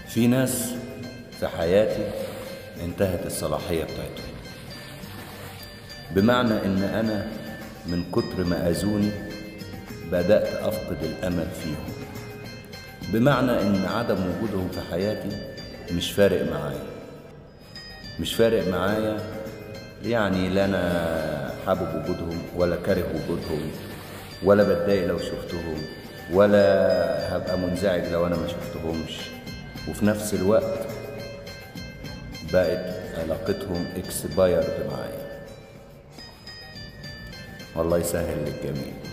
في ناس في حياتي انتهت الصلاحية بتاعتهم بمعنى ان انا من كتر ما اذوني بدأت افقد الامل فيهم بمعنى ان عدم وجودهم في حياتي مش فارق معايا مش فارق معايا يعني لا انا حابب وجودهم ولا كاره وجودهم ولا بتضايق لو شفتهم ولا هبقى منزعج لو انا ما شفتهمش وفي نفس الوقت بقت علاقتهم اكسبايرد معايا والله يسهل للجميع